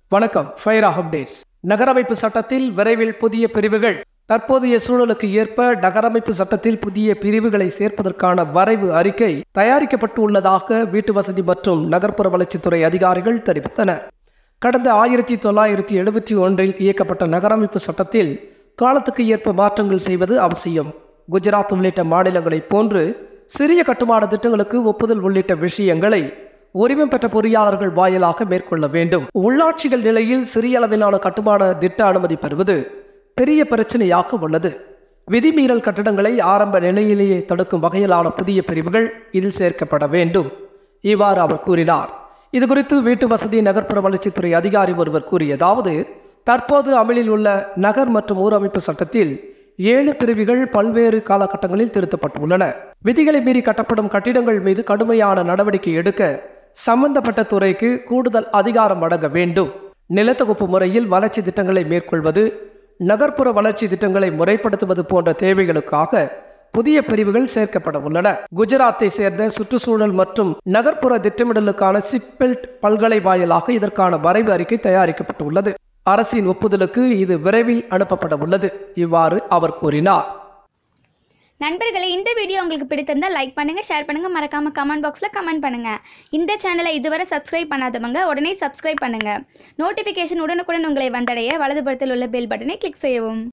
வணக்கம் ஃபைரா அப்டேட்ஸ் நகரமைப்பு சட்டத்தில் விரைவில் புதிய பிரிவுகள் தற்போதைய சூழலுக்கு ஏற்ப நகரமைப்பு சட்டத்தில் புதிய பிரிவுகளை சேர்ப்பதற்கான வரைவு அறிக்கை தயாரிக்கப்பட்டு உள்ளதாக வீட்டு வசதி மற்றும் நகர்ப்புற வளர்ச்சித்துறை அதிகாரிகள் தெரிவித்தனர் கடந்த ஆயிரத்தி தொள்ளாயிரத்தி எழுபத்தி ஒன்றில் இயக்கப்பட்ட நகரமைப்பு சட்டத்தில் காலத்துக்கு ஏற்ப மாற்றங்கள் செய்வது அவசியம் குஜராத் உள்ளிட்ட மாநிலங்களைப் போன்று சிறிய கட்டுமான திட்டங்களுக்கு ஒப்புதல் உள்ளிட்ட விஷயங்களை உரிமம் பெற்ற பொறியாளர்கள் வாயிலாக மேற்கொள்ள வேண்டும் உள்ளாட்சிகள் நிலையில் சிறிய அளவிலான கட்டுமான திட்ட அனுமதி பெறுவது பெரிய பிரச்சனையாக உள்ளது விதிமீறல் கட்டடங்களை ஆரம்ப நிலையிலேயே தடுக்கும் வகையிலான புதிய பிரிவுகள் இதில் சேர்க்கப்பட வேண்டும் இவ்வாறு அவர் கூறினார் இது குறித்து வீட்டு வசதி நகர்ப்புற வளர்ச்சித்துறை அதிகாரி ஒருவர் கூறியதாவது தற்போது அமலில் உள்ள நகர் மற்றும் ஊரமைப்பு சட்டத்தில் ஏழு பிரிவுகள் பல்வேறு காலகட்டங்களில் திருத்தப்பட்டுள்ளன விதிகளை மீறி கட்டப்படும் கட்டிடங்கள் மீது கடுமையான நடவடிக்கை எடுக்க சம்பந்தப்பட்ட துறைக்கு கூடுதல் அதிகாரம் வழங்க வேண்டும் நிலத்தொகுப்பு முறையில் வளர்ச்சி திட்டங்களை மேற்கொள்வது நகர்ப்புற வளர்ச்சி திட்டங்களை முறைப்படுத்துவது போன்ற தேவைகளுக்காக புதிய பிரிவுகள் சேர்க்கப்பட உள்ளன குஜராத்தை சேர்ந்த சுற்றுச்சூழல் மற்றும் நகர்ப்புற திட்டமிடலுக்கான சிப்பெல்ட் பல்கலை வாயிலாக இதற்கான வரைவு அறிக்கை தயாரிக்கப்பட்டுள்ளது அரசின் ஒப்புதலுக்கு இது விரைவில் அனுப்பப்பட உள்ளது இவ்வாறு அவர் கூறினார் நண்பர்களே இந்த வீடியோ உங்களுக்கு பிடித்திருந்தால் லைக் பண்ணுங்க ஷேர் பண்ணுங்க மறக்காம கமெண்ட் பாக்ஸில் கமெண்ட் பண்ணுங்க இந்த சேனலை இதுவரை சப்ஸ்கிரைப் பண்ணாதவங்க உடனே சப்ஸ்கிரைப் பண்ணுங்க நோட்டிஃபிகேஷன் உடனுக்குடன் உங்களை வந்தடைய வலதுபுறத்தில் உள்ள பெல் பட்டனை கிளிக் செய்யவும்